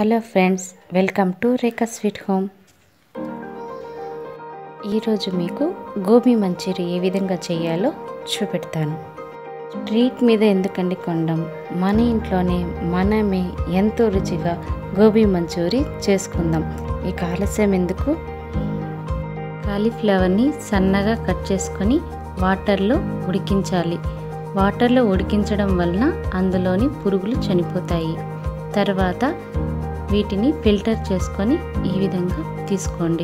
hello friends welcome to Rekha sweet home ఈరోజు మీకు గోబీ మంచూరి ఏ విధంగా చేయాలో చూపెడతాను స్ట్రీట్ మీద ఎందుకండి కొండం మన ఇంట్లోనే మనమే ఎంతో రుచిగా గోబీ మంచూరి చేసుకుందాం ఇక ఆలస్యం ఎందుకు కాలీఫ్లవర్ని సన్నగా కట్ చేసుకొని వాటర్లో ఉడికించాలి వాటర్లో ఉడికించడం వలన అందులోని పురుగులు చనిపోతాయి తర్వాత వీటిని ఫిల్టర్ చేసుకొని ఈ విధంగా తీసుకోండి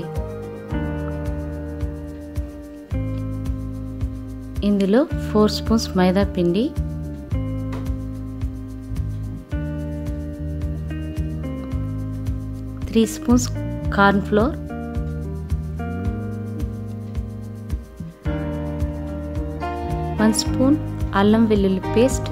ఇందులో ఫోర్ స్పూన్స్ మైదా పిండి three spoons corn flour one spoon అల్లం వెల్లుల్లి పేస్ట్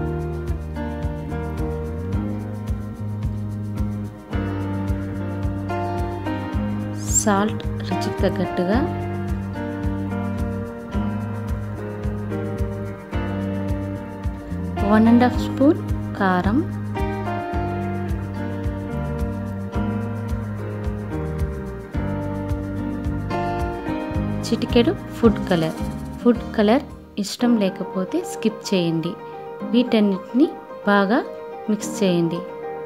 సాల్ట్ రుచికి తగ్గట్టుగా వన్ అండ్ హాఫ్ స్పూన్ కారం చిటికెడు ఫుడ్ కలర్ ఫుడ్ కలర్ ఇష్టం లేకపోతే స్కిప్ చేయండి వీటన్నిటిని బాగా మిక్స్ చేయండి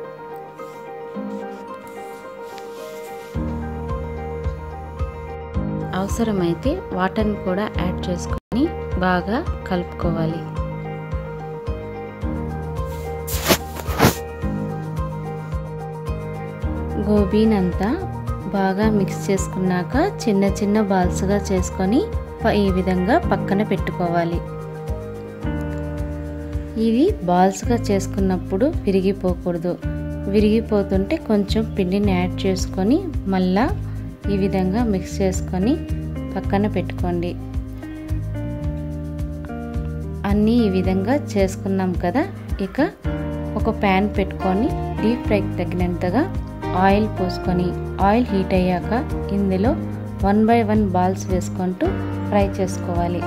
అవసరమైతే వాటర్ని కూడా యాడ్ చేసుకొని బాగా కలుపుకోవాలి గోబీనంతా బాగా మిక్స్ చేసుకున్నాక చిన్న చిన్న బాల్స్గా చేసుకొని ఈ విధంగా పక్కన పెట్టుకోవాలి ఇవి బాల్స్గా చేసుకున్నప్పుడు విరిగిపోకూడదు విరిగిపోతుంటే కొంచెం పిండిని యాడ్ చేసుకొని మళ్ళా ఈ విధంగా మిక్స్ చేసుకొని పక్కన పెట్టుకోండి అన్నీ ఈ విధంగా చేసుకున్నాం కదా ఇక ఒక ప్యాన్ పెట్టుకొని డీప్ ఫ్రైకి తగినంతగా ఆయిల్ పోసుకొని ఆయిల్ హీట్ అయ్యాక ఇందులో వన్ బై వన్ బాల్స్ వేసుకుంటూ ఫ్రై చేసుకోవాలి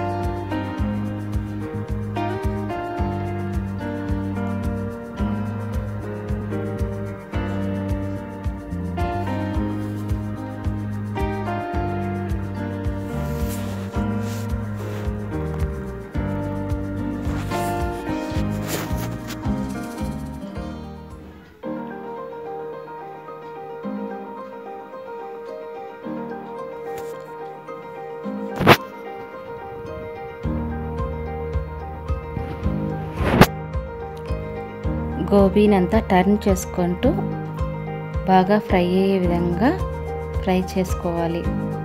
గోబీనంతా టర్న్ చేసుకుంటూ బాగా ఫ్రై అయ్యే విధంగా ఫ్రై చేసుకోవాలి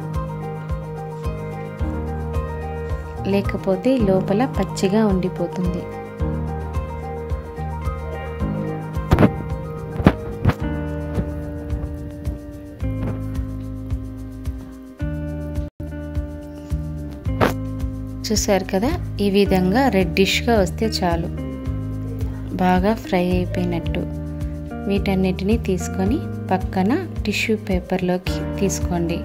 లేకపోతే లోపల పచ్చిగా ఉండిపోతుంది చూసారు కదా ఈ విధంగా రెడ్డిష్గా వస్తే చాలు బాగా ఫ్రై అయిపోయినట్టు వీటన్నిటిని తీసుకొని పక్కన టిష్యూ పేపర్లోకి తీసుకోండి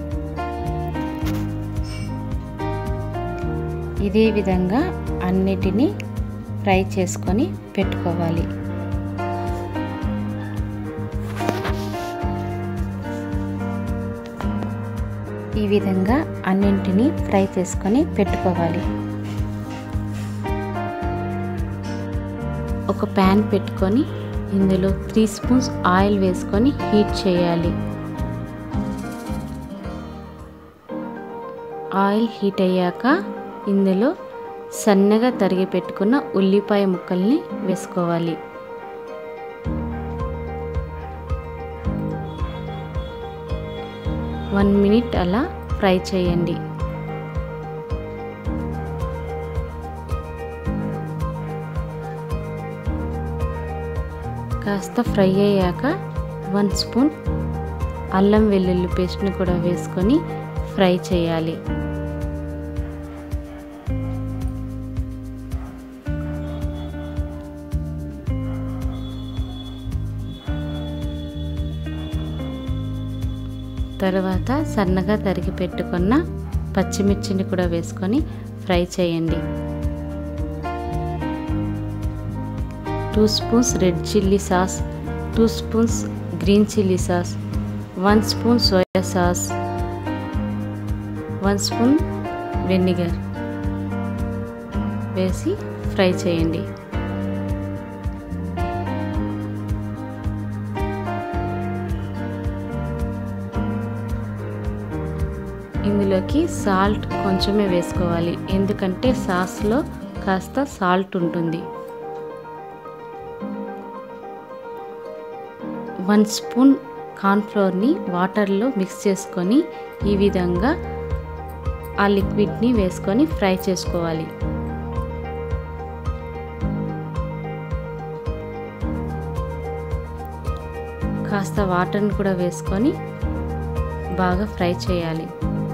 ఇదే విధంగా అన్నిటినీ ఫ్రై చేసుకొని పెట్టుకోవాలి ఈ విధంగా అన్నింటినీ ఫ్రై చేసుకొని పెట్టుకోవాలి ఒక ప్యాన్ పెట్టుకొని ఇందులో త్రీ స్పూన్స్ ఆయిల్ వేసుకొని హీట్ చేయాలి ఆయిల్ హీట్ అయ్యాక ఇందులో సన్నగా తరిగి పెట్టుకున్న ఉల్లిపాయ ముక్కల్ని వేసుకోవాలి వన్ మినిట్ అలా ఫ్రై చేయండి కాస్త ఫ్రై అయ్యాక వన్ స్పూన్ అల్లం వెల్లుల్లి పేస్ట్ని కూడా వేసుకొని ఫ్రై చేయాలి తర్వాత సన్నగా తరిగి పెట్టుకున్న పచ్చిమిర్చిని కూడా వేసుకొని ఫ్రై చేయండి two spoons red chilli sauce two spoons green chilli sauce one spoon soya sauce one spoon vinegar వేసి ఫ్రై చేయండి ఇందులోకి సాల్ట్ కొంచెమే వేసుకోవాలి ఎందుకంటే సాస్లో కాస్త సాల్ట్ ఉంటుంది వన్ స్పూన్ కార్న్ఫ్లోర్ని వాటర్లో మిక్స్ చేసుకొని ఈ విధంగా ఆ లిక్విడ్ని వేసుకొని ఫ్రై చేసుకోవాలి కాస్త వాటర్ని కూడా వేసుకొని బాగా ఫ్రై చేయాలి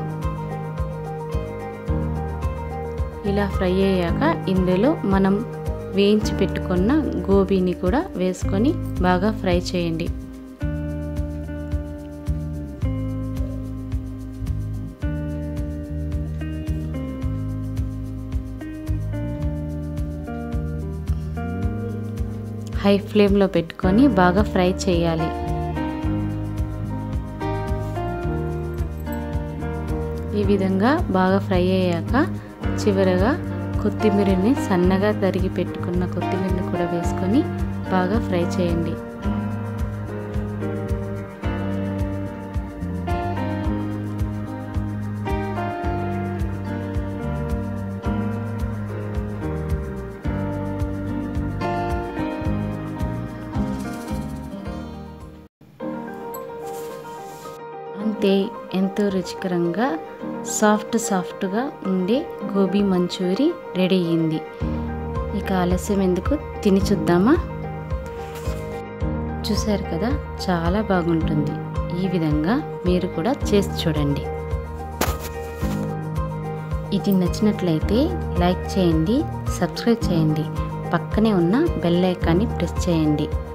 ఇలా ఫ్రై అయ్యాక ఇందులో మనం వేయించి పెట్టుకున్న గోబీని కూడా వేసుకొని బాగా ఫ్రై చేయండి హై ఫ్లేమ్లో పెట్టుకొని బాగా ఫ్రై చేయాలి ఈ విధంగా బాగా ఫ్రై అయ్యాక చివరగా కొత్తిమీరని సన్నగా తరిగి పెట్టుకున్న కొత్తిమీరని కూడా వేసుకొని బాగా ఫ్రై చేయండి అంతే ఎంతో రుచికరంగా సాఫ్ట్ సాఫ్ట్గా ఉండే గోబీ మంచూరి రెడీ అయ్యింది ఇక ఆలస్యం ఎందుకు తిని చూద్దామా చూశారు కదా చాలా బాగుంటుంది ఈ విధంగా మీరు కూడా చేసి చూడండి ఇది నచ్చినట్లయితే లైక్ చేయండి సబ్స్క్రైబ్ చేయండి పక్కనే ఉన్న బెల్ ఐకాన్ని ప్రెస్ చేయండి